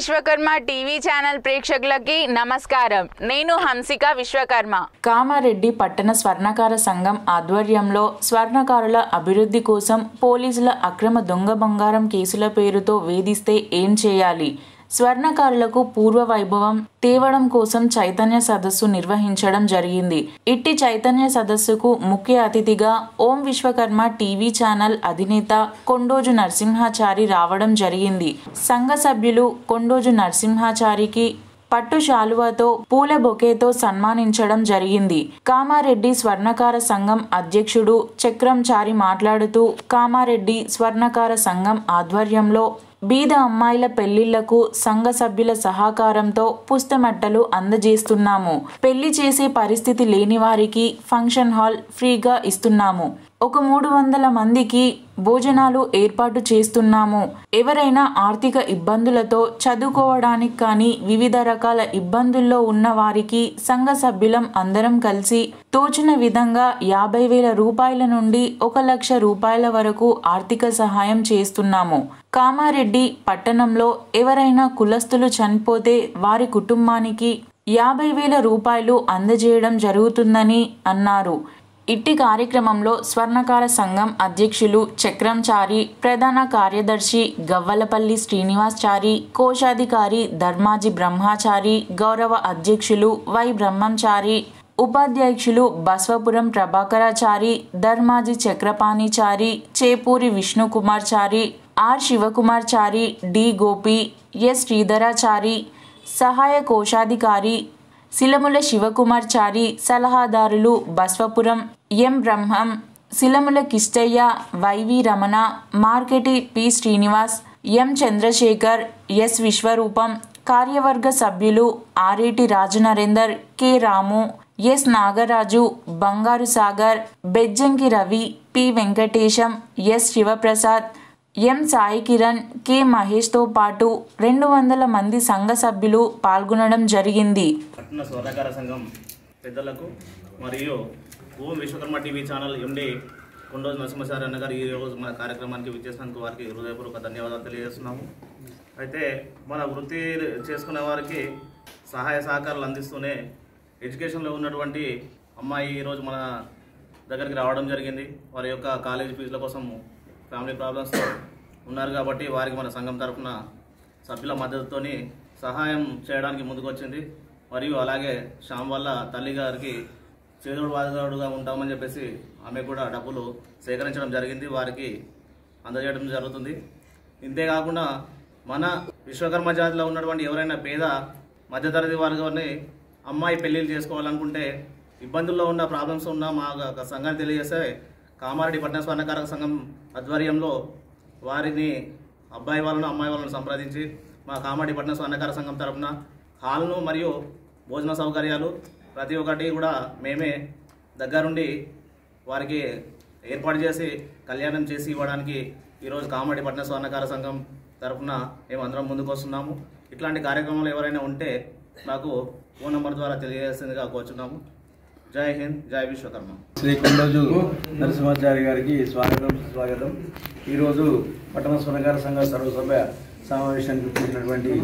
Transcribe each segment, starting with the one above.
Vishwakarma TV channel ప్రేక్షకులకి నమస్కారం నేను హంసిక విశ్వకర్మ కామారెడ్డి పట్టణ స్వర్ణకార సంఘం ఆధ్వర్యంలో స్వర్ణకారుల అభివృద్ధి కోసం పోలీసుల అక్రమ దొంగ బంగారం కేసుల పేరుతో వేధిస్తే ఏం చేయాలి స్వర్ణకారులకు పూర్వ వైభవం తేవడం కోసం చైతన్య సదస్సు నిర్వహించడం జరిగింది ఇట్టి చైతన్య సదస్సుకు ముఖ్య అతిథిగా ఓం విశ్వకర్మ టీవీ ఛానల్ అధినేత కొండోజు నరసింహాచారి రావడం జరిగింది సంఘ సభ్యులు కొండోజు నరసింహాచారికి పట్టు శాలువాతో పూల బొకేతో సన్మానించడం జరిగింది కామారెడ్డి స్వర్ణకార సంఘం అధ్యక్షుడు చక్రం చారి మాట్లాడుతూ కామారెడ్డి స్వర్ణకార సంఘం ఆధ్వర్యంలో బీద అమ్మాయిల పెళ్లిళ్లకు సంఘ సభ్యుల సహకారంతో పుస్తమట్టలు అందజేస్తున్నాము పెళ్లి చేసే పరిస్థితి లేని వారికి ఫంక్షన్ హాల్ ఫ్రీగా ఇస్తున్నాము ఒక మూడు వందల మందికి భోజనాలు ఏర్పాటు చేస్తున్నాము ఎవరైనా ఆర్థిక ఇబ్బందులతో చదువుకోవడానికి కానీ వివిధ రకాల ఇబ్బందుల్లో ఉన్న వారికి సంఘ సభ్యులం అందరం కలిసి తోచిన విధంగా యాభై వేల రూపాయల నుండి ఒక లక్ష రూపాయల వరకు ఆర్థిక సహాయం చేస్తున్నాము కామారెడ్డి పట్టణంలో ఎవరైనా కులస్తులు చనిపోతే వారి కుటుంబానికి యాభై వేల రూపాయలు అందజేయడం జరుగుతుందని అన్నారు ఇట్టి కార్యక్రమంలో స్వర్ణకార సంఘం అధ్యక్షులు చక్రం చారి ప్రధాన కార్యదర్శి గవ్వలపల్లి శ్రీనివాస్ చారి కోశాధికారి ధర్మాజి బ్రహ్మాచారి గౌరవ అధ్యక్షులు వై బ్రహ్మంచారి ఉపాధ్యక్షులు Baswapuram Prabhakarachari Dharmaji Chakrapanichari Chepuri Vishnukumar Chari R Shivakumar Chari D Gopi S Sridharachari సహాయ కోశాధికారి శిలముల శివకుమార్ చారి సలహాదారులు Baswapuram M Brahmam Shilamula Kistaiah YV Ramana Marketi P Srinivas M Chandrashekar S Vishwaroopam కార్యవర్గ సభ్యులు Areti Rajanarender K Ramu S Nagaraju Bangaru Sagar Bejjanki Ravi P Venkatesham S Shivaprasad M Sai Kiran K మహేష్తో పాటు రెండు వందల మంది సంఘ సభ్యులు పాల్గొనడం జరిగింది పట్టణ స్వర్ణకార సంఘం పెద్దలకు మరియు Om Vishwakarma TV channel MD Kondoju Narasimhasari అన్న గారు ఈ రోజు మన కార్యక్రమానికి విచ్చేసినందుకు వారికి హృదయపూర్వక ధన్యవాదాలు తెలియజేస్తున్నాము అయితే మన వృత్తి చేసుకునే వారికి సహాయ సహకారాలు అందిస్తూనే ఎడ్యుకేషన్లో ఉన్నటువంటి అమ్మాయి ఈరోజు మన దగ్గరికి రావడం జరిగింది వారి యొక్క కాలేజీ ఫీజుల కోసం ఫ్యామిలీ ప్రాబ్లమ్స్తో ఉన్నారు కాబట్టి వారికి మన సంఘం తరఫున సభ్యుల మద్దతుతోని సహాయం చేయడానికి ముందుకొచ్చింది మరియు అలాగే శ్యామ్ వల్ల తల్లి గారికి చేదోడు వాదోడుగా ఉంటామని చెప్పేసి ఆమె కూడా డబ్బులు సేకరించడం జరిగింది వారికి అందజేయడం జరుగుతుంది ఇంతేకాకుండా మన విశ్వకర్మ జాతిలో ఉన్నటువంటి ఎవరైనా పేద మధ్యతరగతి వర్గాన్ని అమ్మాయి పెళ్ళిళ్ళు చేసుకోవాలనుకుంటే ఇబ్బందుల్లో ఉన్న ప్రాబ్లమ్స్ ఉన్న మా గ- సంఘాన్ని తెలియజేస్తే కామారెడ్డి పట్టణ స్వర్ణకారక సంఘం ఆధ్వర్యంలో వారిని అబ్బాయి వాళ్ళను అమ్మాయి వాళ్ళను సంప్రదించి మా కామారెడ్డి పట్టణ స్వర్ణకార సంఘం తరపున హాల్ను మరియు భోజన సౌకర్యాలు ప్రతి ఒక్కటి కూడా మేమే దగ్గరుండి వారికి ఏర్పాటు చేసి కళ్యాణం చేసి ఇవ్వడానికి ఈరోజు కామారెడ్డి పట్టణ స్వర్ణకార సంఘం తరఫున మేము అందరం ముందుకు వస్తున్నాము ఇట్లాంటి కార్యక్రమాలు ఎవరైనా ఉంటే నాకు ఫోన్ నెంబర్ ద్వారా తెలియజేసిందిగా కోరుచున్నాము జై హింద్ జై విశ్వకర్మ శ్రీ కొండోజు నరసింహాచారి గారికి స్వాగతం స్వాగతం ఈరోజు పట్టణ స్వర్ణకార సంఘ సర్వసభ సమావేశానికి వచ్చినటువంటి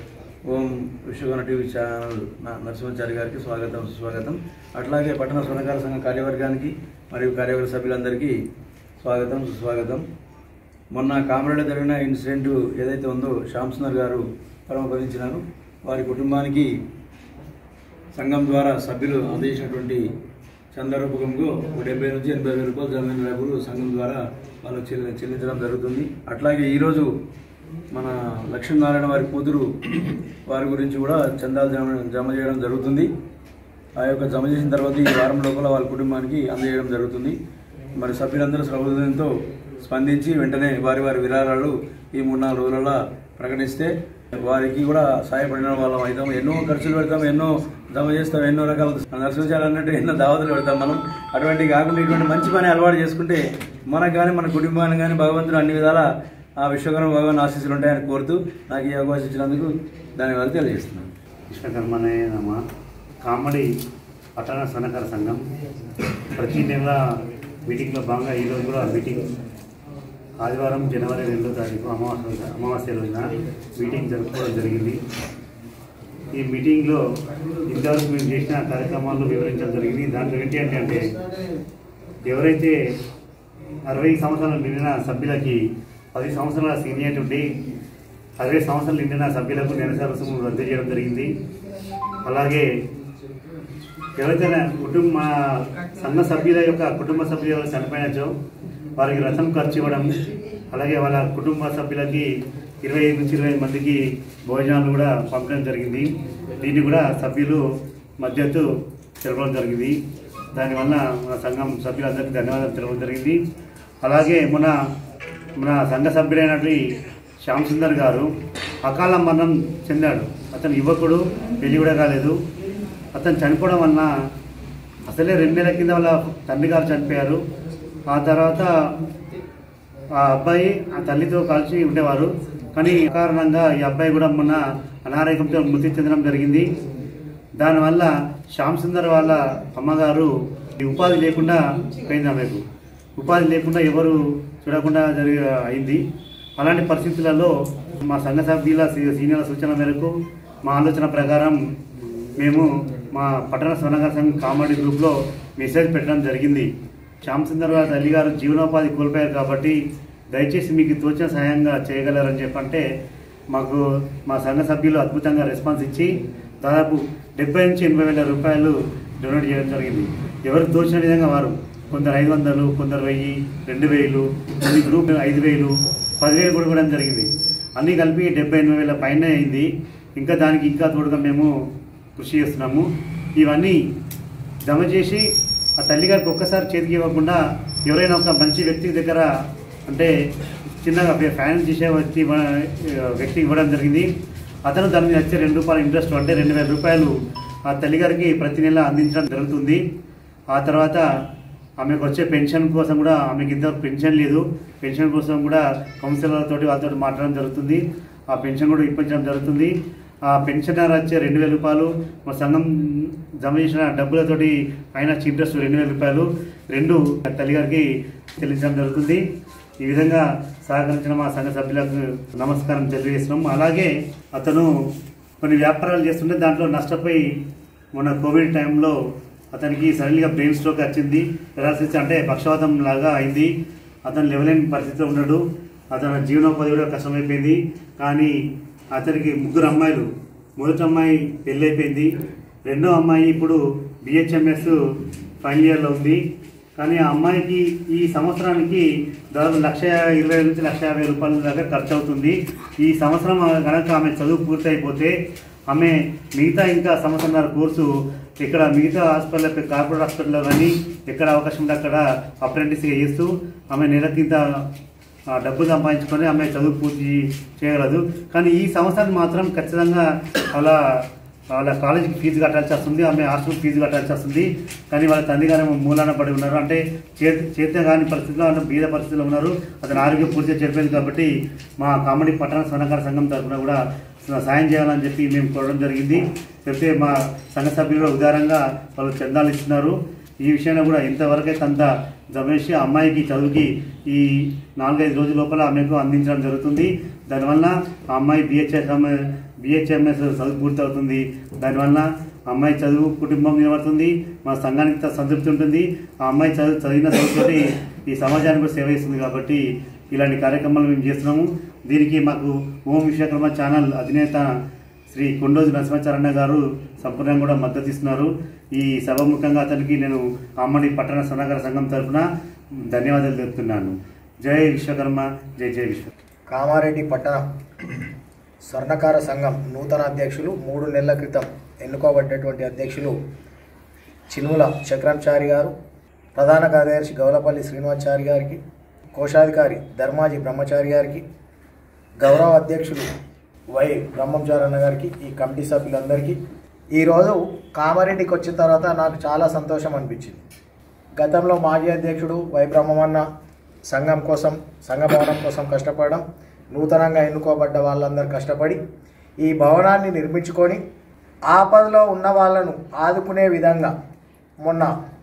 ఓం విశ్వకర్ణ టీవీ ఛానల్ నా- నరసింహాచారి గారికి స్వాగతం సుస్వాగతం అట్లాగే పట్టణ స్వర్ణకార సంఘ కార్యవర్గానికి మరియు కార్యవర్గ సభ్యులందరికీ స్వాగతం సుస్వాగతం మొన్న కామరేలో జరిగిన ఇన్సిడెంట్ ఏదైతే ఉందో శ్యామ్ సుందర్ గారు పరమపదించినారు వారి కుటుంబానికి సంఘం ద్వారా సభ్యులు అందజేసినటువంటి చందారూపకంలో ఒక డెబ్బై నుంచి ఎనభై వేల రూపాయలు జమైన డబ్బులు సంఘం ద్వారా వాళ్ళకు చెల్లి చెల్లించడం జరుగుతుంది అట్లాగే ఈరోజు మన లక్ష్మీనారాయణ వారి కూతురు వారి గురించి కూడా చందాలు జమ జమ చేయడం జరుగుతుంది ఆ యొక్క జమ చేసిన తర్వాత ఈ వారం లోపల వాళ్ళ కుటుంబానికి అందజేయడం జరుగుతుంది మరి సభ్యులందరూ సహృదయంతో స్పందించి వెంటనే వారి వారి విరాళాలు ఈ మూడు నాలుగు రోజులలో ప్రకటిస్తే వారికి కూడా సహాయపడిన వాళ్ళం అవుతాం ఎన్నో ఖర్చులు పెడతాం ఎన్నో జమ చేస్తాం ఎన్నో రకాల నర్సించాలి అన్నట్టు ఎన్నో దావతులు పెడతాం మనం అటువంటి కాకుండా ఇటువంటి మంచి పని అలవాటు చేసుకుంటే మనకు కానీ మన కుటుంబానికి కానీ భగవంతుడు అన్ని విధాల ఆ విశ్వకర్మ భగవాన్ ఆశీస్సులు ఉంటాయని కోరుతూ నాకు ఈ అవకాశం ఇచ్చినందుకు ధన్యవాదాలు తెలియజేస్తున్నాను విశ్వకర్మనే నమ కామెడీ పట్టణ సన్నకార సంఘం ప్రతి నెల మీటింగ్లో భాగంగా ఈరోజు కూడా మీటింగ్ ఆదివారం జనవరి రెండో తారీఖు అమావాస్య రోజు- అమావాస్య రోజున మీటింగ్ జరుపుకోవడం జరిగింది ఈ మీటింగ్లో ఇంతవరకు మేము చేసిన కార్యక్రమాలను వివరించడం జరిగింది దాంట్లో ఏంటి అంటే అంటే ఎవరైతే అరవై సంవత్సరాలు నిండిన సభ్యులకి పది సంవత్సరాల సీనియర్ ఉండి అరవై సంవత్సరాలు నిండిన సభ్యులకు నెలసరి రుసుము రద్దు చేయడం జరిగింది అలాగే ఎవరైతే కుటుంబ సంఘ సభ్యుల యొక్క కుటుంబ సభ్యులు ఎవరు చనిపోయినచో వారికి రథం ఖర్చు ఇవ్వడం అలాగే వాళ్ళ కుటుంబ సభ్యులకి ఇరవై ఐదు నుంచి ఇరవై మందికి భోజనాలు కూడా పంపడం జరిగింది దీన్ని కూడా సభ్యులు మద్దతు తెలపడం జరిగింది దానివల్ల మన సంఘం సభ్యులందరికీ ధన్యవాదాలు తెలపడం జరిగింది అలాగే మన మన సంఘ సభ్యులైనటువంటి శ్యామ్ సుందర్ గారు అకాల మరణం చెందాడు అతను యువకుడు పెళ్లి కూడా కాలేదు అతను చనిపోవడం వలన అసలే రెండు నెలల కింద వాళ్ళ తండ్రి గారు చనిపోయారు ఆ తర్వాత ఆ అబ్బాయి ఆ తల్లితో కలిసి ఉండేవారు కానీ ఈ కారణంగా ఈ అబ్బాయి కూడా మొన్న అనారోగ్యంతో మృతి చెందడం జరిగింది దానివల్ల శ్యామ్ సుందర్ వాళ్ళ అమ్మగారు ఈ ఉపాధి లేకుండా పోయింది ఆమెకు ఉపాధి లేకుండా ఎవరు చూడకుండా జరిగి అయింది అలాంటి పరిస్థితులలో మా సంఘ సభ్యుల సీ- సీనియర్ల సూచన మేరకు మా ఆలోచన ప్రకారం మేము మా పట్టణ స్వర్ణకార సంఘం కామెడీ గ్రూప్లో మెసేజ్ పెట్టడం జరిగింది శ్యామ్ సుందర్ గారి తల్లి గారు జీవనోపాధి కోల్పోయారు కాబట్టి దయచేసి మీకు తోచిన సహాయంగా చేయగలరని చెప్పంటే మాకు మా సంఘ సభ్యులు అద్భుతంగా రెస్పాన్స్ ఇచ్చి దాదాపు డెబ్బై నుంచి ఎనభై వేల రూపాయలు డొనేట్ చేయడం జరిగింది ఎవరు తోచిన విధంగా వారు కొందరు ఐదు వందలు కొందరు వెయ్యి రెండు వేలు కొన్ని గ్రూప్ ఐదు వేలు పదివేలు కూడా ఇవ్వడం జరిగింది అన్నీ కలిపి డెబ్బై ఎనభై వేల పైన అయింది ఇంకా దానికి ఇంకా తోడుగా మేము కృషి చేస్తున్నాము ఇవన్నీ జమ చేసి ఆ తల్లి గారికి ఒక్కసారి చేతికి ఇవ్వకుండా ఎవరైనా ఒక మంచి వ్యక్తి దగ్గర అంటే చిన్నగా ఫైనాన్స్ చేసే వ్యక్తి ఇవ్వ- వ్యక్తికి ఇవ్వడం జరిగింది అతను దాని మీద వచ్చే రెండు రూపాయల ఇంట్రెస్ట్ అంటే రెండు వేల రూపాయలు ఆ తల్లి గారికి ప్రతి నెల అందించడం జరుగుతుంది ఆ తర్వాత ఆమెకు వచ్చే పెన్షన్ కోసం కూడా ఆమెకి ఇంతవరకు పెన్షన్ లేదు పెన్షన్ కోసం కూడా కౌన్సిలర్లతో వాళ్ళతో మాట్లాడడం జరుగుతుంది ఆ పెన్షన్ కూడా ఇప్పించడం జరుగుతుంది ఆ పెన్షనర్ వచ్చే రెండు వేల రూపాయలు మా సంఘం జమ చేసిన డబ్బులతోటి పైన ఇంట్రెస్ట్ రెండు వేల రూపాయలు రెండు తల్లిగారికి చెల్లించడం జరుగుతుంది ఈ విధంగా సహకరించిన మా సంఘ సభ్యులకు నమస్కారం తెలియజేస్తున్నాం అలాగే అతను కొన్ని వ్యాపారాలు చేస్తుంటే దాంట్లో నష్టపోయి మొన్న కోవిడ్ టైంలో అతనికి సడన్గా బ్రెయిన్ స్ట్రోక్ వచ్చింది పెరాలసిస్ అంటే పక్షవాతం లాగా అయింది అతను లెవెలైన పరిస్థితిలో ఉన్నాడు అతని జీవనోపాధి కూడా కష్టమైపోయింది కానీ అతనికి ముగ్గురు అమ్మాయిలు మొదటి అమ్మాయి పెళ్ళి అయిపోయింది రెండో అమ్మాయి ఇప్పుడు బిహెచ్ఎంఎస్ ఫైనల్ ఇయర్లో ఉంది కానీ ఆ అమ్మాయికి ఈ సంవత్సరానికి దాదాపు లక్ష ఇరవై నుంచి లక్ష యాభై రూపాయల దాకా ఖర్చు అవుతుంది ఈ సంవత్సరం కనుక ఆమె చదువు పూర్తి అయిపోతే ఆమె మిగతా ఇంకా సంవత్సరాల కోర్సు ఇక్కడ మిగతా హాస్పిటల్ కార్పొరేట్ హాస్పిటల్లో కానీ ఎక్కడ అవకాశం ఉంటే అక్కడ అప్రెంటిస్గా చేస్తూ ఆమె నెలకింత ఆ, డబ్బు సంపాదించుకొని ఆమె చదువు పూర్తి చేయగలదు కానీ ఈ సంవత్సరానికి మాత్రం ఖచ్చితంగా వాళ్ళ వాళ్ళ కాలేజీకి ఫీజు కట్టాల్సి వస్తుంది ఆమె హాస్టల్ ఫీజు కట్టాల్సి వస్తుంది కానీ వాళ్ళ తండ్రి గారు మూలాన పడి ఉన్నారు అంటే చేతి చేత కాని పరిస్థితిలో అంటే బీద పరిస్థితిలో ఉన్నారు అతని ఆరోగ్యం పూర్తిగా చెడిపోయింది కాబట్టి మా కామెడీ పట్టణ స్వర్ణకార సంఘం తరఫున కూడా సాయం చేయాలని చెప్పి మేము కోరడం జరిగింది చెప్తే మా సంఘ సభ్యులు ఉదారంగా వాళ్ళు చందాలు ఇస్తున్నారు ఈ విషయంలో కూడా ఎంతవరకు అయితే అంత జమేసి ఆ అమ్మాయికి చదువుకి ఈ నాలుగైదు రోజుల లోపల ఆమెకు అందించడం జరుగుతుంది దానివల్ల ఆ అమ్మాయి బిహెచ్ఎస్ బిహెచ్ఎంఎస్ చదువు పూర్తి అవుతుంది దానివల్ల ఆ అమ్మాయి చదువు కుటుంబం నిలబడుతుంది మా సంఘానికి త- సంతృప్తి ఉంటుంది ఆ అమ్మాయి చదువు చదివిన చదువుతోటి ఈ సమాజానికి కూడా సేవ చేస్తుంది కాబట్టి ఇలాంటి కార్యక్రమాలు మేము చేస్తున్నాము దీనికి మాకు ఓం విశ్వకర్మ ఛానల్ అధినేత శ్రీ కొండోజు నరసింహాచారణ గారు సంపూర్ణంగా కూడా మద్దతు ఇస్తున్నారు ఈ సభముఖంగా అతనికి నేను అమ్మడి పట్టణ సన్నగార సంఘం తరఫున ధన్యవాదాలు తెలుపుతున్నాను జై విశ్వకర్మ జై జై విశ్వ కామారెడ్డి పట్టణ స్వర్ణకార సంఘం నూతన అధ్యక్షులు మూడు నెలల క్రితం ఎన్నుకోబడ్డటువంటి అధ్యక్షులు చిన్ముల చక్రంచారి గారు ప్రధాన కార్యదర్శి గౌలపల్లి శ్రీనివాచారి గారికి కోశాధికారి ధర్మాజీ బ్రహ్మచారి గారికి గౌరవ అధ్యక్షులు వై బ్రహ్మంచారన్న గారికి ఈ కమిటీ సభ్యులందరికీ ఈరోజు కామారెడ్డికి వచ్చిన తర్వాత నాకు చాలా సంతోషం అనిపించింది గతంలో మాజీ అధ్యక్షుడు వై బ్రహ్మమన్న సంఘం కోసం సంఘ భవనం కోసం కష్టపడడం నూతనంగా ఎన్నుకోబడ్డ వాళ్ళందరూ కష్టపడి ఈ భవనాన్ని నిర్మించుకొని ఆపదలో ఉన్న వాళ్ళను ఆదుకునే విధంగా మొన్న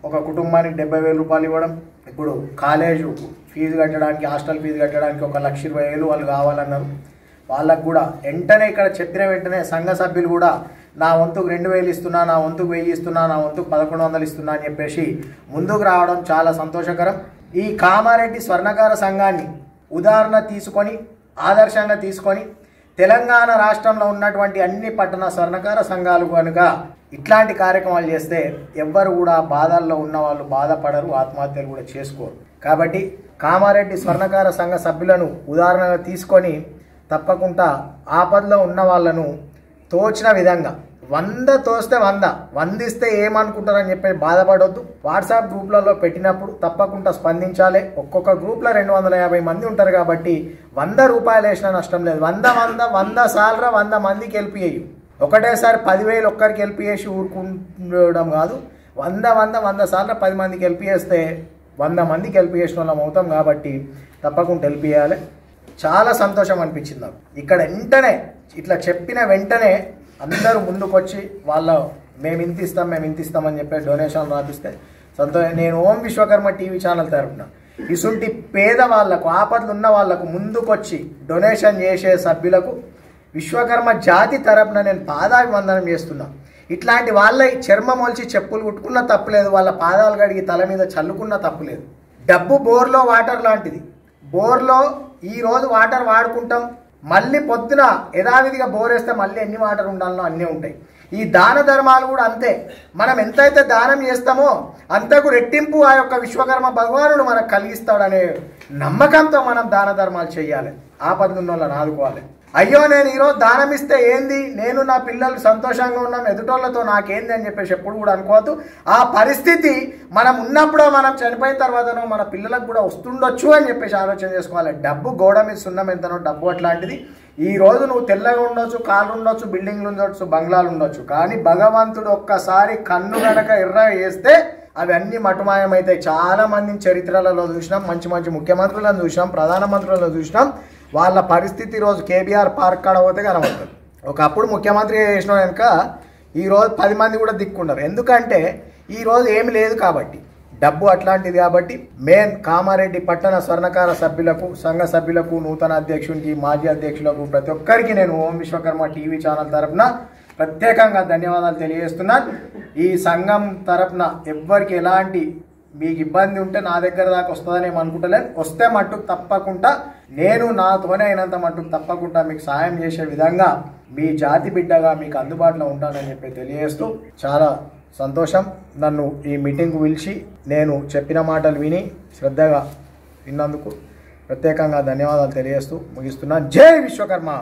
ఒక కుటుంబానికి డెబ్బై వేల రూపాయలు ఇవ్వడం ఇప్పుడు కాలేజు ఫీజు కట్టడానికి హాస్టల్ ఫీజు కట్టడానికి ఒక లక్ష ఇరవై వేలు వాళ్ళు కావాలన్నారు వాళ్ళకు కూడా వెంటనే ఇక్కడ చెప్పిన వెంటనే సంఘ సభ్యులు కూడా నా వంతుకు రెండు వేలు ఇస్తున్నా నా వంతుకు వెయ్యి ఇస్తున్నా నా వంతుకు పదకొండు వందలు ఇస్తున్నా అని చెప్పేసి ముందుకు రావడం చాలా సంతోషకరం ఈ కామారెడ్డి స్వర్ణకార సంఘాన్ని ఉదాహరణ తీసుకొని ఆదర్శంగా తీసుకొని తెలంగాణ రాష్ట్రంలో ఉన్నటువంటి అన్ని పట్టణ స్వర్ణకార సంఘాలు కనుక ఇట్లాంటి కార్యక్రమాలు చేస్తే ఎవ్వరు కూడా బాధల్లో ఉన్న వాళ్ళు బాధపడరు ఆత్మహత్యలు కూడా చేసుకోరు కాబట్టి కామారెడ్డి స్వర్ణకార సంఘ సభ్యులను ఉదాహరణగా తీసుకొని తప్పకుండా ఆపదలో ఉన్న వాళ్ళను తోచిన విధంగా వంద తోస్తే వంద వందిస్తే ఏమనుకుంటారని చెప్పి బాధపడొద్దు వాట్సాప్ గ్రూప్లలో పెట్టినప్పుడు తప్పకుండా స్పందించాలి ఒక్కొక్క గ్రూప్లో రెండు వందల యాభై మంది ఉంటారు కాబట్టి వంద రూపాయలు వేసినా నష్టం లేదు వంద వంద వంద సార్లు వంద మందికి వెళ్ళిపోయేయు ఒకటేసారి పదివేలు ఒక్కరికి వెళ్ళిపోయేసి ఊరుకుండడం కాదు వంద వంద వంద సార్లు పది మందికి వెళ్ళిపోయేస్తే వంద మందికి వెళ్ళిపోయేసిన వాళ్ళం అవుతాం కాబట్టి తప్పకుండా వెళ్ళిపోయాలి చాలా సంతోషం అనిపించింది నాకు ఇక్కడ వెంటనే ఇట్లా చెప్పిన వెంటనే అందరూ ముందుకొచ్చి వాళ్ళ మేము ఇంత ఇస్తాం మేము ఇంత ఇస్తామని చెప్పి డొనేషన్ రాపిస్తే సంతోషం నేను ఓం విశ్వకర్మ టీవీ ఛానల్ తరపున ఇసుంటి పేద వాళ్లకు ఆపదలు ఉన్న వాళ్లకు ముందుకొచ్చి డొనేషన్ చేసే సభ్యులకు విశ్వకర్మ జాతి తరపున నేను పాదాభివందనం చేస్తున్నా ఇట్లాంటి వాళ్ళ చర్మం మొలిచి చెప్పులు కుట్టుకున్న తప్పులేదు వాళ్ళ పాదాలు కడిగి తల మీద చల్లుకున్న తప్పులేదు డబ్బు బోర్లో వాటర్ లాంటిది బోర్లో ఈ రోజు వాటర్ వాడుకుంటాం మళ్ళీ పొద్దున యథావిధిగా బోర్ వేస్తే మళ్ళీ ఎన్ని వాటర్ ఉండాలనో అన్నీ ఉంటాయి ఈ దాన ధర్మాలు కూడా అంతే మనం ఎంతైతే దానం చేస్తామో అంతకు రెట్టింపు ఆ యొక్క విశ్వకర్మ భగవానుడు మనకు కలిగిస్తాడనే నమ్మకంతో మనం దాన ధర్మాలు చేయాలి ఆపదలు ఉన్న వాళ్ళని ఆదుకోవాలి అయ్యో నేను ఈరోజు దానం ఇస్తే ఏంది నేను నా పిల్లలు సంతోషంగా ఉన్నాం ఎదుటోళ్ళతో నాకేంది అని చెప్పేసి ఎప్పుడు కూడా అనుకోవద్దు ఆ పరిస్థితి మనం ఉన్నప్పుడో మనం చనిపోయిన తర్వాతనో మన పిల్లలకు కూడా వస్తుండొచ్చు అని చెప్పేసి ఆలోచన చేసుకోవాలి డబ్బు గోడ మీద సున్నం ఎంతనో డబ్బు అట్లాంటిది ఈ రోజు నువ్వు తెల్లగా ఉండొచ్చు కాళ్ళు ఉండొచ్చు బిల్డింగ్లు ఉండొచ్చు బంగ్లాలు ఉండొచ్చు కానీ భగవంతుడు ఒక్కసారి కన్ను గనక ఎర్ర వేస్తే అవి అన్ని మటుమాయమైతాయి చాలా మందిని చరిత్రలలో చూసినాం మంచి మంచి ముఖ్యమంత్రులను చూసినాం ప్రధానమంత్రులను చూసినాం వాళ్ళ పరిస్థితి ఈరోజు కేబీఆర్ పార్క్ కాడ పోతే కనబడుతుంది ఒకప్పుడు ముఖ్యమంత్రి చేసిన వెనుక ఈరోజు పది మంది కూడా దిక్కుండరు ఎందుకంటే ఈరోజు ఏమి లేదు కాబట్టి డబ్బు అట్లాంటిది కాబట్టి మెయిన్ కామారెడ్డి పట్టణ స్వర్ణకార సభ్యులకు సంఘ సభ్యులకు నూతన అధ్యక్షునికి మాజీ అధ్యక్షులకు ప్రతి ఒక్కరికి నేను ఓం విశ్వకర్మ టీవీ ఛానల్ తరపున ప్రత్యేకంగా ధన్యవాదాలు తెలియజేస్తున్నాను ఈ సంఘం తరపున ఎవ్వరికి ఎలాంటి మీకు ఇబ్బంది ఉంటే నా దగ్గర దాకా వస్తుందని ఏం అనుకుంటలేదు వస్తే మట్టుకు తప్పకుండా నేను నాతోనే అయినంత మట్టుకు తప్పకుండా మీకు సాయం చేసే విధంగా మీ జాతి బిడ్డగా మీకు అందుబాటులో ఉంటానని చెప్పి తెలియజేస్తూ చాలా సంతోషం నన్ను ఈ మీటింగ్కు పిలిచి నేను చెప్పిన మాటలు విని శ్రద్ధగా విన్నందుకు ప్రత్యేకంగా ధన్యవాదాలు తెలియజేస్తూ ముగిస్తున్నా జై విశ్వకర్మ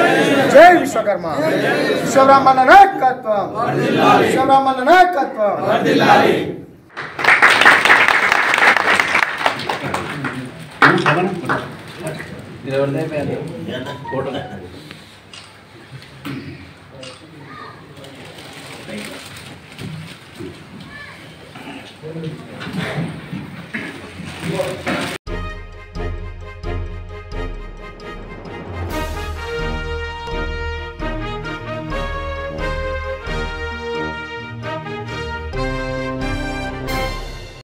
జై విశ్వకర్మ విశ్వబ్రహ్మణ నాయకత్వం విశ్వబ్రహ్మణ నాయకత్వం పవన్ ఇది ఎవరిదైపోయింది ఫోటో